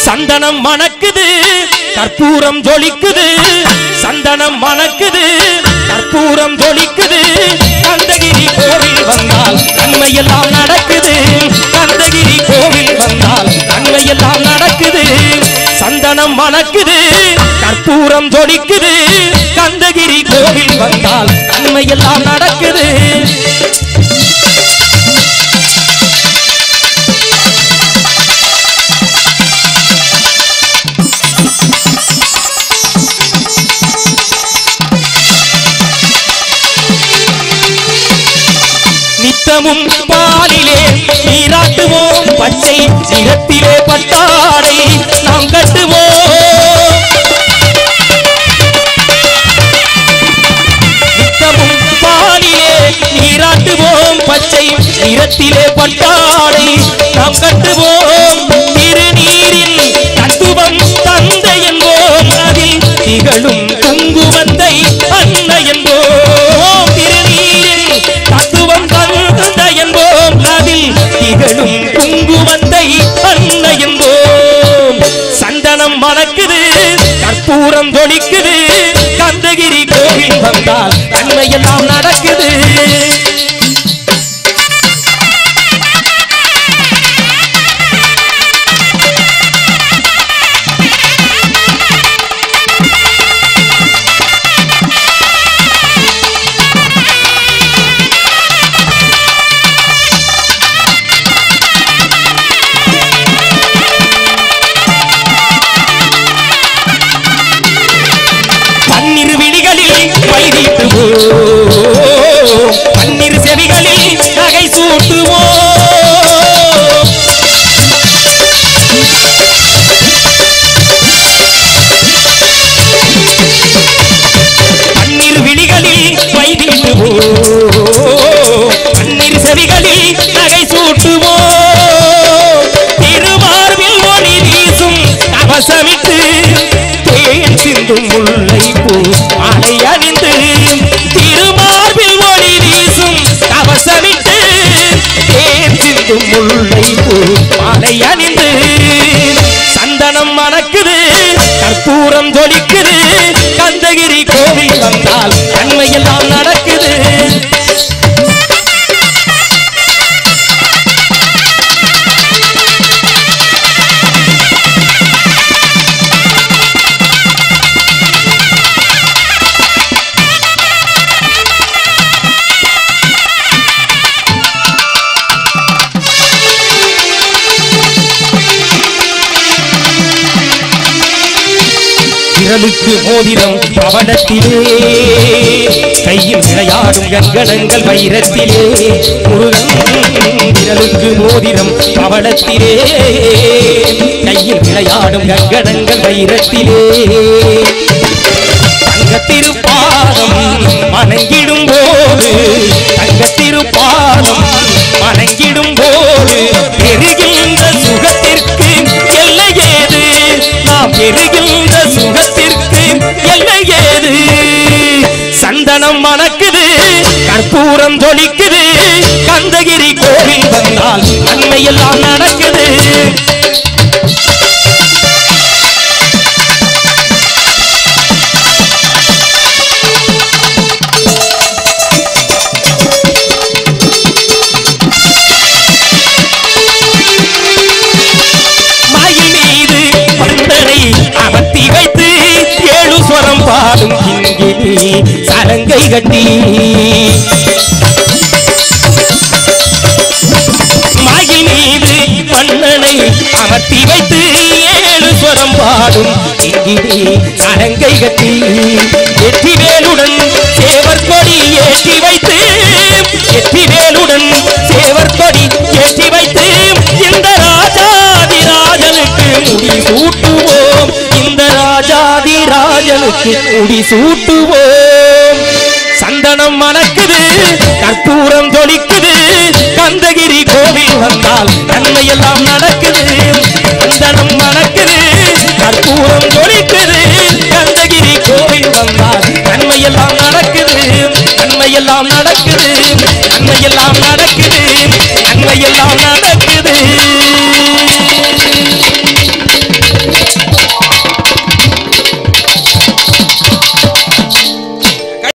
சந்தனம் மணக்குது கற்பூரம் ஜொலிக்குது சந்தனம் மணக்குது கற்பூரம் ஜொலிக்குது கந்தகிரி கோவில் வந்தால் நன்மையெல்லாம் நடக்குது கந்தகிரி கோவில் வந்தால் நன்மையெல்லாம் நடக்குது சந்தனம் மணக்குது கற்பூரம் ஜொலிக்குது கந்தகிரி கோவில் வந்தால் நன்மையெல்லாம் நடக்குது நித்தமும் பாலிலே நீராட்டுவோம் பச்சை நிறத்திலே பட்டாடை நாம் கட்டுவோம் நித்தமும் பாலிலே நீராட்டுவோம் பச்சை நிறத்திலே பட்டாடை நாம் கட்டுவோம் திருநீரில் தத்துவம் தந்தை என்போம் அதில் திகழும் குங்குமத்தை அன்னை என்போம் திருநீரில் தத்துவம் தந்தை என்போம் அதில் திகழும் குங்குமத்தை அன்னை என்போம் சந்தனம் மணக்குது கற்பூரம் தொனிக்குது கந்தகிரி கோவில் வந்தால் நன்மையெல்லாம் நடக்குது பன்னிரு விழிகளில் வைதிட்டுவோம் பன்னிரு செவிகளில் நகை சூட்டுவோம் பன்னிரு விழிகளில் வைதிட்டுவோம் பன்னிரு செவிகளில் நகை சூட்டுவோம் திருமார்பில் ஒளி வீசும் கவசமிட்டு தேன் சிந்தும் முல்லை பூ மாலை அணிந்து திருமார்பில் ஒளி வீசும் கவசமிட்டு தேன் சிந்தும் முல்லை பூ மாலை அணிந்து சந்தனம் மணக்குது கற்பூரம் ஜொலிக்குது கந்தகிரி கோவில் வந்தால் நன்மையெல்லாம் நடக்குது விரலுக்கு மோதிரம் பவனத்திலே கையில் விளையாடும் கங்கணங்கள் வைரத்திலே முருகன் விரலுக்கு மோதிரம் பவனத்திலே கையில் விளையாடும் கங்கணங்கள் வைரத்திலே தங்கத்திருப்பாதம் வணங்கிடும் போது தங்கத்திருப்பாதம் வணங்கிடும் போது பெருகின்ற சுகத்திற்கு எல்லை ஏது நாம் பெருகின்ற சுகத்திற்கு எல்லை ஏது சந்தனம் மணக்குது கற்பூரம் ஜொலிக்குது கந்தகிரி கோவில் வந்தால் நன்மையெல்லாம் நடக்குது மயில் மீது பந்தனை அமர்த்தி வைத்து ஏழு ஸ்வரம் பாடும் கிங்கினி சலங்கை கட்டி மயில் மீது மன்னனை அமர்த்தி வைத்து ஏழு ஸ்வரம் பாடும் கிங்கினி சலங்கை கட்டி வெற்றி வேலுடன் சேவர் கொடி ஏற்றி வைத்து வெற்றி வேலுடன் சேவர் கொடி ஏற்றி வைத்து இந்த ராஜாதி ராஜனுக்கு முடி சூட்டுவோம் இந்த ராஜாதி ராஜனுக்கு முடி சூட்டுவோம் சந்தனம் மணக்குது கற்பூரம் ஜொலிக்குது கந்தகிரி கோவில் வந்தால் நன்மையெல்லாம் நட